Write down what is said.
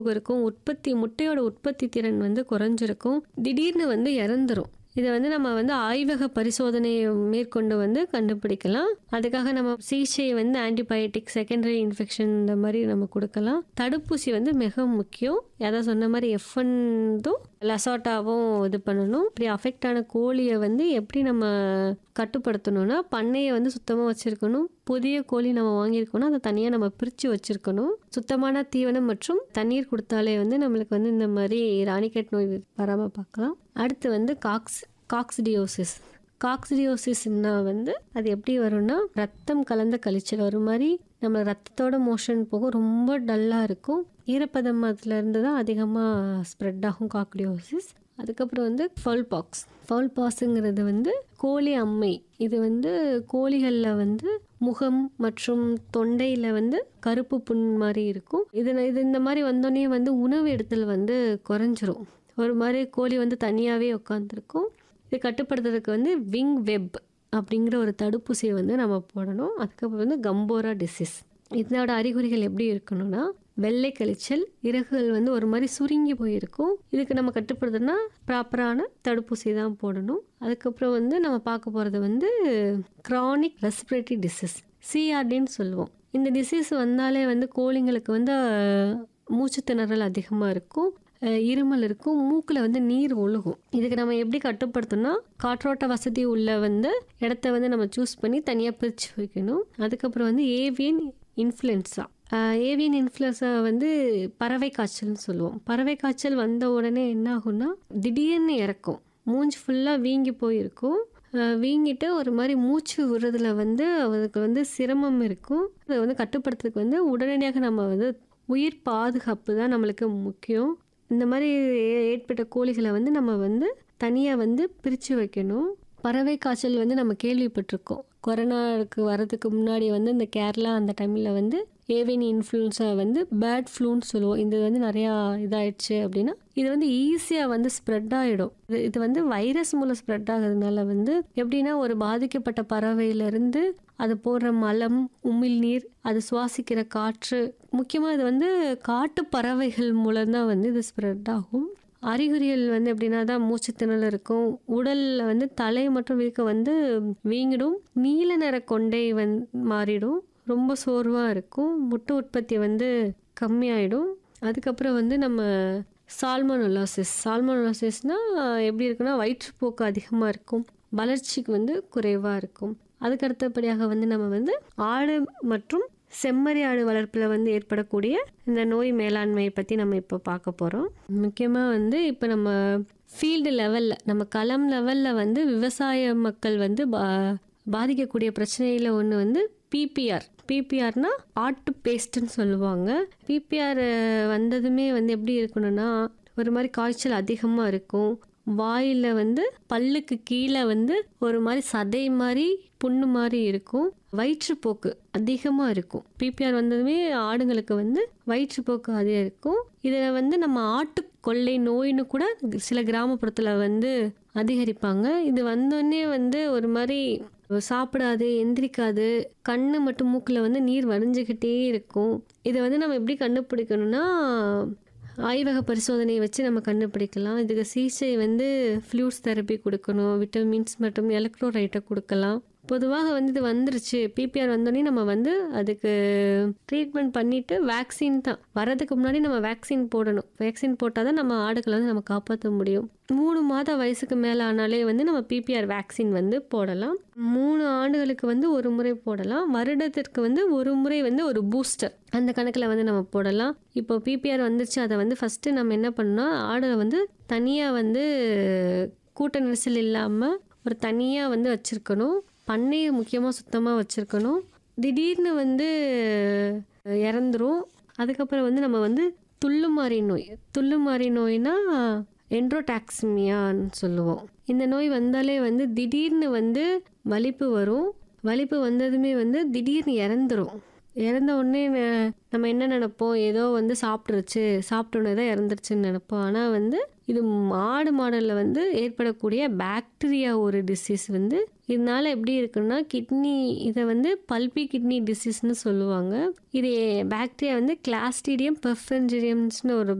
இருக்கும் உற்பத்தி முட்டையோட உற்பத்தி திறன் வந்து குறைஞ்சிருக்கும் திடீர்னு வந்து இறந்துரும் இதை வந்து நம்ம வந்து ஆய்வக பரிசோதனையை மேற்கொண்டு வந்து கண்டுபிடிக்கலாம் அதுக்காக நம்ம சிகிச்சை வந்து ஆன்டிபயோட்டிக் செகண்டரி இன்ஃபெக்ஷன் இந்த மாதிரி நம்ம கொடுக்கலாம் தடுப்பூசி வந்து மிக முக்கியம் அதான் சொன்ன மாதிரி எஃப்என்தும் லசாட்டாவும் இது பண்ணணும் இப்படி அஃபெக்ட் ஆன கோழியை வந்து எப்படி நம்ம கட்டுப்படுத்தணும்னா பண்ணையை வந்து சுத்தமாக வச்சுருக்கணும் புதிய கோழி நம்ம வாங்கியிருக்கோம்னா அதை தனியாக நம்ம பிரித்து வச்சுருக்கணும் சுத்தமான தீவனம் மற்றும் தண்ணீர் கொடுத்தாலே வந்து நம்மளுக்கு வந்து இந்த மாதிரி ராணிக்கெட் நோய் வராமல் பார்க்கலாம் அடுத்து வந்து காக்ஸ் காக்சிடியோசிஸ் காக்சிடியோசிஸ்னா வந்து அது எப்படி வரும்னா ரத்தம் கலந்த கழிச்சல் ஒரு மாதிரி நம்ம ரத்தத்தோட மோஷன் போகும் ரொம்ப டல்லாக இருக்கும் ஈரப்பதம் அதுல இருந்து தான் அதிகமாக ஸ்ப்ரெட் ஆகும் காக்டியோசிஸ் அதுக்கப்புறம் வந்து ஃபவுல் பாக்ஸ் ஃபவுல் பாக்ஸுங்கிறது வந்து கோழி அம்மை இது வந்து கோழிகளில் வந்து முகம் மற்றும் தொண்டையில் வந்து கருப்பு புண் மாதிரி இருக்கும் இது இது இந்த மாதிரி வந்தோடனே வந்து உணவு எடுத்தல் வந்து குறைஞ்சிரும் ஒரு மாதிரி கோழி வந்து தனியாகவே உட்காந்துருக்கும் இது கட்டுப்படுத்துறதுக்கு வந்து விங் வெப் அப்படிங்கிற ஒரு தடுப்பூசியை வந்து நம்ம போடணும் அதுக்கப்புறம் வந்து கம்போரா டிசீஸ் இதனோட அறிகுறிகள் எப்படி இருக்கணும்னா வெள்ளை கழிச்சல் இறகுகள் வந்து ஒரு மாதிரி சுருங்கி போயிருக்கும் இதுக்கு நம்ம கட்டுப்படுத்துனா ப்ராப்பரான தடுப்பூசி தான் போடணும் அதுக்கப்புறம் வந்து நம்ம பார்க்க போகிறது வந்து க்ரானிக் ரெஸ்பிரேட்டரி டிசீஸ் சிஆர்டின்னு சொல்லுவோம் இந்த டிசீஸ் வந்தாலே வந்து கோழிங்களுக்கு வந்து அஹ், மூச்சு திணறல் அதிகமாக இருக்கும் அஹ், இருமல் இருக்கும் மூக்கில் வந்து நீர் ஒழுகும் இதுக்கு நம்ம எப்படி கட்டுப்படுத்தணும்னா காற்றோட்ட வசதி உள்ள வந்து இடத்த வந்து நம்ம சூஸ் பண்ணி தனியாக பிரித்து வைக்கணும் அதுக்கப்புறம் வந்து ஏவியன் இன்ஃப்ளூயன்ஸா ஏவியன் இன்ஃப்ளூயன்ஸா வந்து பறவை காய்ச்சல்னு சொல்லுவோம் பறவை காய்ச்சல் வந்த உடனே என்ன ஆகும்னா திடீர்னு இறக்கும் மூஞ்சி ஃபுல்லாக வீங்கி போயிருக்கும் அஹ் வீங்கிட்டு ஒரு மாதிரி மூச்சு விடுறதுல வந்து அதுக்கு வந்து சிரமம் இருக்கும் அதை வந்து கட்டுப்படுத்துறதுக்கு வந்து உடனடியாக நம்ம வந்து உயிர் பாதுகாப்பு தான் நம்மளுக்கு முக்கியம் இந்த மாதிரி ஏ- ஏற்பட்ட கோழிகளை வந்து நம்ம வந்து தனியாக வந்து பிரித்து வைக்கணும் பறவை காய்ச்சல் வந்து நம்ம கேள்விப்பட்டிருக்கோம் கொரோனாவுக்கு வரதுக்கு முன்னாடி வந்து இந்த கேரளா அந்த டைமில் வந்து ஏவியன் இன்ஃப்ளூன்ஸா வந்து பேட் ஃப்ளூன்னு சொல்லுவோம் இது வந்து நிறையா இதாயிடுச்சு அப்படின்னா இது வந்து ஈஸியாக வந்து ஸ்ப்ரெட் ஆகிடும் இது இது வந்து வைரஸ் மூலம் ஸ்ப்ரெட் ஆகுறதுனால வந்து எப்படின்னா ஒரு பாதிக்கப்பட்ட பறவையிலேருந்து அது போடுற மலம் உமிழ்நீர் அது சுவாசிக்கிற காற்று முக்கியமாக இது வந்து காட்டு பறவைகள் மூலம்தான் வந்து இது ஸ்ப்ரெட் ஆகும் அறிகுறிகள் வந்து எப்படின்னா தான் மூச்சு திணறல் இருக்கும் உடலில் வந்து தலை மற்றும் வீக்க வந்து வீங்கிடும் நீல நிற கொண்டை வந் மாறிடும் ரொம்ப சோர்வாக இருக்கும் முட்டை உற்பத்தி வந்து கம்மியாயிடும் அதுக்கப்புறம் வந்து நம்ம சால்மோனோலாசிஸ் சால்மோனோலாசிஸ்னால் எப்படி இருக்குன்னா வயிற்றுப்போக்கு அதிகமாக இருக்கும் வளர்ச்சிக்கு வந்து குறைவாக இருக்கும் அதுக்கு அடுத்தபடியாக வந்து நம்ம வந்து ஆடு மற்றும் செம்மறி ஆடு வளர்ப்பில் வந்து ஏற்படக்கூடிய இந்த நோய் மேலாண்மையை பற்றி நம்ம இப்போ பார்க்க போகிறோம் முக்கியமாக வந்து இப்போ நம்ம ஃபீல்டு லெவலில் நம்ம களம் லெவலில் வந்து விவசாய மக்கள் வந்து பா பாதிக்கக்கூடிய பிரச்சனையில் ஒன்று வந்து பிபிஆர் பிபிஆர்னா ஆட்டு பேஸ்ட்டுன்னு சொல்லுவாங்க பிபிஆர் வந்ததுமே வந்து எப்படி இருக்கணும்னா ஒரு மாதிரி காய்ச்சல் அதிகமாக இருக்கும் வாயில் வந்து பல்லுக்கு கீழே வந்து ஒரு மாதிரி சதை மாதிரி புண்ணு மாதிரி இருக்கும் வயிற்றுப்போக்கு அதிகமாக இருக்கும் பிபிஆர் வந்ததுமே ஆடுங்களுக்கு வந்து வயிற்றுப்போக்கு அதிகம் இருக்கும் இதில் வந்து நம்ம ஆட்டு கொள்ளை நோயின்னு கூட சில கிராமப்புறத்தில் வந்து அதிகரிப்பாங்க இது வந்தோடனே வந்து ஒரு மாதிரி சாப்பிடாது எந்திரிக்காது கண்ணு மட்டும் மூக்கில் வந்து நீர் வடிஞ்சுக்கிட்டே இருக்கும் இதை வந்து நம்ம எப்படி கண்டுபிடிக்கணும்னா ஆய்வக பரிசோதனையை வச்சு நம்ம கண்டுபிடிக்கலாம் இதுக்கு சிகிச்சை வந்து ஃப்ளூஸ் தெரப்பி கொடுக்கணும் விட்டமின்ஸ் மற்றும் எலக்ட்ரோரைட்டை கொடுக்கலாம் பொதுவாக வந்து இது வந்துருச்சு பிபிஆர் வந்தோடனே நம்ம வந்து அதுக்கு ட்ரீட்மெண்ட் பண்ணிட்டு வேக்சின் தான் வரதுக்கு முன்னாடி நம்ம வேக்சின் போடணும் வேக்சின் போட்டால் தான் நம்ம ஆடுகளை வந்து நம்ம காப்பாற்ற முடியும் மூணு மாத வயசுக்கு மேலே ஆனாலே வந்து நம்ம பிபிஆர் வேக்சின் வந்து போடலாம் மூணு ஆண்டுகளுக்கு வந்து ஒரு முறை போடலாம் வருடத்திற்கு வந்து ஒரு முறை வந்து ஒரு பூஸ்டர் அந்த கணக்கில் வந்து நம்ம போடலாம் இப்போ பிபிஆர் வந்துருச்சு அதை வந்து ஃபஸ்ட்டு நம்ம என்ன பண்ணோம் ஆடை வந்து தனியாக வந்து கூட்ட நெரிசல் இல்லாமல் ஒரு தனியாக வந்து வச்சுருக்கணும் பண்ணையை முக்கியமாக சுத்தமாக வச்சுருக்கணும் திடீர்னு வந்து இறந்துரும் அதுக்கப்புறம் வந்து நம்ம வந்து துள்ளுமாறி நோய் துள்ளுமாறி நோய்னா என்ட்ரோடாக்சிமியான்னு சொல்லுவோம் இந்த நோய் வந்தாலே வந்து திடீர்னு வந்து வலிப்பு வரும் வலிப்பு வந்ததுமே வந்து திடீர்னு இறந்துரும் இறந்த உடனே ந- நம்ம என்ன நினைப்போம் ஏதோ வந்து சாப்பிட்ருச்சு சாப்பிட்டோன்னே தான் இறந்துருச்சுன்னு நினைப்போம் ஆனால் வந்து இது மாடு மாடலில் வந்து ஏற்படக்கூடிய பாக்டீரியா ஒரு டிசீஸ் வந்து இதனால எப்படி இருக்குன்னா கிட்னி இதை வந்து பல்பி கிட்னி டிசீஸ்னு சொல்லுவாங்க இது பாக்டீரியா வந்து கிளாஸ்டீடியம் பெர்ஃபென்ஜிரியம்ஸ்னு ஒரு